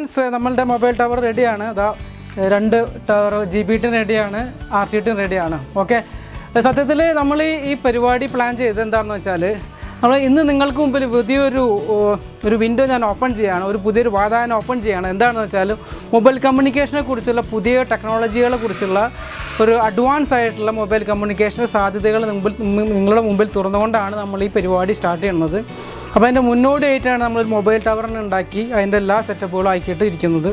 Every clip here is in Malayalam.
ഫ്രണ്ട്സ് നമ്മളുടെ മൊബൈൽ ടവർ റെഡിയാണ് അതാ ഏഹ് രണ്ട് ടവർ ജി ബി ടി റെഡിയാണ് ആർ ടി ടി റെഡിയാണ് ഓക്കെ സത്യത്തിൽ നമ്മൾ ഈ ഈ പരിപാടി പ്ലാൻ ചെയ്തത് എന്താണെന്ന് വെച്ചാൽ നമ്മൾ ഇന്ന് നിങ്ങൾക്ക് മുമ്പിൽ പുതിയൊരു ഓ, ഒരു വിൻഡോ ഞാൻ ഓപ്പൺ ചെയ്യുകയാണ് ഒരു പുതിയൊരു വാതായനം ഓപ്പൺ ചെയ്യുകയാണ് എന്താണെന്ന് വെച്ചാൽ മൊബൈൽ കമ്മ്യൂണിക്കേഷനെ കുറിച്ചുള്ള പുതിയ ടെക്നോളജികളെ കുറിച്ചുള്ള ഒരു അഡ്വാൻസ് ആയിട്ടുള്ള മൊബൈൽ കമ്മ്യൂണിക്കേഷൻ സാധ്യതകൾ മുമ്പിൽ നിങ്ങളുടെ മുമ്പിൽ തുറന്നുകൊണ്ടാണ് നമ്മൾ ഈ പരിപാടി സ്റ്റാർട്ട് ചെയ്യുന്നത് അപ്പോൾ അതിൻ്റെ മുന്നോടിയായിട്ടാണ് നമ്മൾ ഒരു മൊബൈൽ ടവറിനെ ഉണ്ടാക്കി അതിൻ്റെ എല്ലാ സെറ്റപ്പുകളും ആക്കിയിട്ട് ഇരിക്കുന്നത്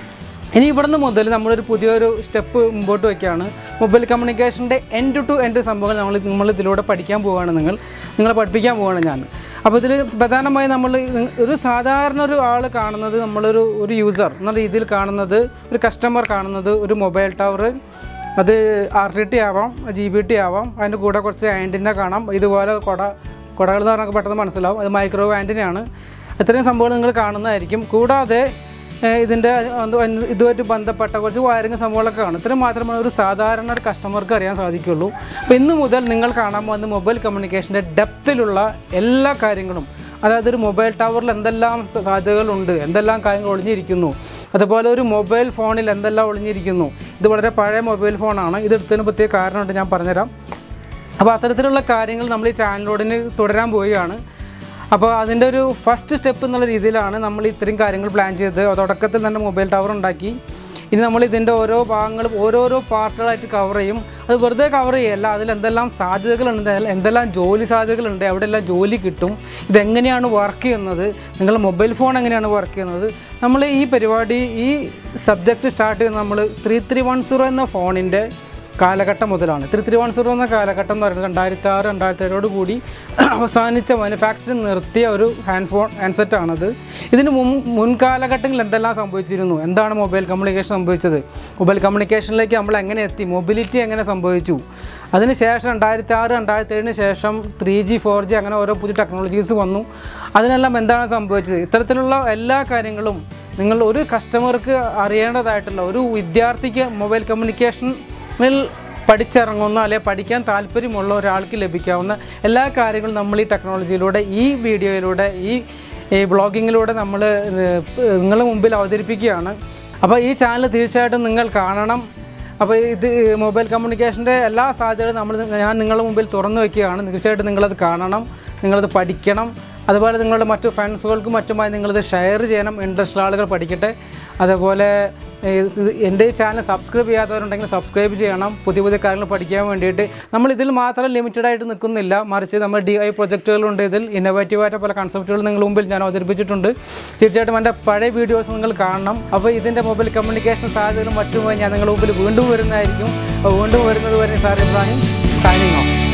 ഇനി ഇവിടുന്ന് മുതൽ നമ്മളൊരു പുതിയൊരു സ്റ്റെപ്പ് മുമ്പോട്ട് വയ്ക്കുകയാണ് മൊബൈൽ കമ്മ്യൂണിക്കേഷൻ്റെ എൻഡ് ടു എൻഡ് സംഭവങ്ങൾ നമ്മൾ നമ്മൾ ഇതിലൂടെ പഠിക്കാൻ പോവുകയാണ് നിങ്ങൾ നിങ്ങളെ പഠിപ്പിക്കാൻ പോവുകയാണ് ഞാൻ അപ്പോൾ ഇതിൽ പ്രധാനമായും നമ്മൾ ഒരു സാധാരണ ഒരു ആൾ കാണുന്നത് നമ്മളൊരു ഒരു യൂസർ എന്ന രീതിയിൽ കാണുന്നത് ഒരു കസ്റ്റമർ കാണുന്നത് ഒരു മൊബൈൽ ടവർ അത് ആർ ടി ടി ആവാം ജി ബി ടി ആവാം അതിൻ്റെ കൂടെ കുറച്ച് ആൻറ്റിന കാണാം ഇതുപോലെ കുട കുടകൾ എന്ന് പറഞ്ഞാൽ പെട്ടെന്ന് മനസ്സിലാവും അത് മൈക്രോവേവ് ആൻറ്റിനയാണ് ഇത്രയും സംഭവങ്ങൾ നിങ്ങൾ കാണുന്നതായിരിക്കും കൂടാതെ ഏഹ് ഇതിൻ്റെ അത് ഇതുമായിട്ട് ബന്ധപ്പെട്ട കുറച്ച് വയറിങ് സംഭവങ്ങളൊക്കെ കാണും ഇത്രയും മാത്രമേ ഒരു സാധാരണ ഒരു കസ്റ്റമർക്ക് അറിയാൻ സാധിക്കുള്ളൂ അപ്പോൾ ഇന്ന് മുതൽ നിങ്ങൾ കാണാൻ പോകുന്ന മൊബൈൽ കമ്മ്യൂണിക്കേഷൻ്റെ ഡെപ്തിലുള്ള എല്ലാ കാര്യങ്ങളും അതായത് ഒരു മൊബൈൽ ടവറിൽ എന്തെല്ലാം സാധ്യതകളുണ്ട് എന്തെല്ലാം കാര്യങ്ങൾ ഒളിഞ്ഞിരിക്കുന്നു അതുപോലെ ഒരു മൊബൈൽ ഫോണിൽ എന്തെല്ലാം ഒളിഞ്ഞിരിക്കുന്നു ഇത് വളരെ പഴയ മൊബൈൽ ഫോണാണ് ഇത് എടുത്തതിന് പ്രത്യേക കാരണമുണ്ട് ഞാൻ പറഞ്ഞുതരാം അപ്പോൾ അത്തരത്തിലുള്ള കാര്യങ്ങൾ നമ്മൾ ഈ ചാനലിലൂടെ തുടരാൻ പോവുകയാണ് അപ്പോൾ അതിൻ്റെ ഒരു ഫസ്റ്റ് സ്റ്റെപ്പ് എന്നുള്ള രീതിയിലാണ് നമ്മൾ ഇത്രയും കാര്യങ്ങൾ പ്ലാൻ ചെയ്തത് തുടക്കത്തിൽ തന്നെ മൊബൈൽ ടവർ ഉണ്ടാക്കി ഇനി നമ്മൾ ഇതിൻ്റെ ഓരോ ഭാഗങ്ങളും ഓരോരോ പാർട്ടുകളായിട്ട് കവർ ചെയ്യും അത് വെറുതെ കവർ ചെയ്യല്ല അതിൽ എന്തെല്ലാം സാധ്യതകളുണ്ട് അതിൽ എന്തെല്ലാം ജോലി സാധ്യതകളുണ്ട് എവിടെയെല്ലാം ജോലി കിട്ടും ഇതെങ്ങനെയാണ് വർക്ക് ചെയ്യുന്നത് നിങ്ങളുടെ മൊബൈൽ ഫോൺ എങ്ങനെയാണ് വർക്ക് ചെയ്യുന്നത് നമ്മൾ ഈ പരിപാടി ഈ സബ്ജക്റ്റ് സ്റ്റാർട്ട് ചെയ്യുന്നത് നമ്മൾ ത്രീ ത്രീ വൺ സീറോ എന്ന ഫോണിൻ്റെ കാലഘട്ടം മുതലാണ് ത്രീ ത്രീ വൺ സീറോ എന്ന കാലഘട്ടം എന്ന് പറയുന്നത് രണ്ടായിരത്തി ആറ് രണ്ടായിരത്തി ഏഴോട് കൂടി അവസാനിച്ച മാനുഫാക്ചറിങ് നിർത്തിയ ഒരു ഹാൻഡ് ഫോൺ ഹാൻഡ്സെറ്റാണത് ഇതിന് മുൻ മുൻകാലഘട്ടങ്ങളിൽ എന്തെല്ലാം സംഭവിച്ചിരുന്നു എന്താണ് മൊബൈൽ കമ്മ്യൂണിക്കേഷൻ സംഭവിച്ചത് മൊബൈൽ കമ്മ്യൂണിക്കേഷനിലേക്ക് നമ്മൾ എങ്ങനെ എത്തി മൊബിലിറ്റി എങ്ങനെ സംഭവിച്ചു അതിന് ശേഷം രണ്ടായിരത്തി ആറ് രണ്ടായിരത്തി ഏഴിന് ശേഷം ത്രീ ജി ഫോർ ജി അങ്ങനെ ഓരോ പുതിയ ടെക്നോളജീസ് വന്നു അതിനെല്ലാം എന്താണ് സംഭവിച്ചത് ഇത്തരത്തിലുള്ള എല്ലാ കാര്യങ്ങളും നിങ്ങൾ ഒരു കസ്റ്റമർക്ക് അറിയേണ്ടതായിട്ടുള്ള ഒരു വിദ്യാർത്ഥിക്ക് മൊബൈൽ കമ്മ്യൂണിക്കേഷനിൽ പഠിച്ചിറങ്ങുന്ന അല്ലെ പഠിക്കാൻ താല്പര്യമുള്ള ഒരാൾക്ക് ലഭിക്കാവുന്ന എല്ലാ കാര്യങ്ങളും നമ്മൾ ഈ ടെക്നോളജിയിലൂടെ ഈ വീഡിയോയിലൂടെ ഈ ഈ ബ്ലോഗിങ്ങിലൂടെ നമ്മൾ നിങ്ങളുടെ മുമ്പിൽ അവതരിപ്പിക്കുകയാണ് അപ്പോൾ ഈ ചാനൽ തീർച്ചയായിട്ടും നിങ്ങൾ കാണണം അപ്പോൾ ഇത് മൊബൈൽ കമ്മ്യൂണിക്കേഷൻ്റെ എല്ലാ സാധ്യതകളും നമ്മൾ ഞാൻ നിങ്ങളുടെ മുമ്പിൽ തുറന്നു വയ്ക്കുകയാണ് തീർച്ചയായിട്ടും നിങ്ങളത് കാണണം നിങ്ങളത് പഠിക്കണം അതുപോലെ നിങ്ങളുടെ മറ്റു ഫ്രണ്ട്സുകൾക്കും മറ്റുമായി നിങ്ങളിത് ഷെയർ ചെയ്യണം ഇൻട്രസ്റ്റ് ആളുകൾ പഠിക്കട്ടെ അതുപോലെ ഏഹ്, ഇത് എൻ്റെ ഈ ചാനൽ സബ്സ്ക്രൈബ് ചെയ്യാത്തവരുണ്ടെങ്കിൽ സബ്സ്ക്രൈബ് ചെയ്യണം പുതിയ പുതിയ കാര്യങ്ങൾ പഠിക്കാൻ വേണ്ടിയിട്ട് നമ്മൾ ഇതിൽ മാത്രം ലിമിറ്റഡ് ആയിട്ട് നിൽക്കുന്നില്ല മറിച്ച് നമ്മൾ ഡി ഐ പ്രൊജക്റ്റുകളുണ്ട് ഇതിൽ ഇന്നോവേറ്റീവായിട്ട് പല കൺസെപ്റ്റുകൾ നിങ്ങളുടെ മുമ്പിൽ ഞാൻ അവതരിപ്പിച്ചിട്ടുണ്ട് തീർച്ചയായിട്ടും എൻ്റെ പഴയ വീഡിയോസ് നിങ്ങൾ കാണണം അപ്പോൾ ഇതിൻ്റെ മൊബൈൽ കമ്മ്യൂണിക്കേഷൻ സാധ്യതകളും മറ്റുമായി ഞാൻ നിങ്ങളുടെ മുമ്പിൽ വീണ്ടും വരുന്നതായിരിക്കും അപ്പോൾ വീണ്ടും വരുന്നത് വരെ സാർ ഇബ്രാഹിം സൈനിങ് ഓഫ്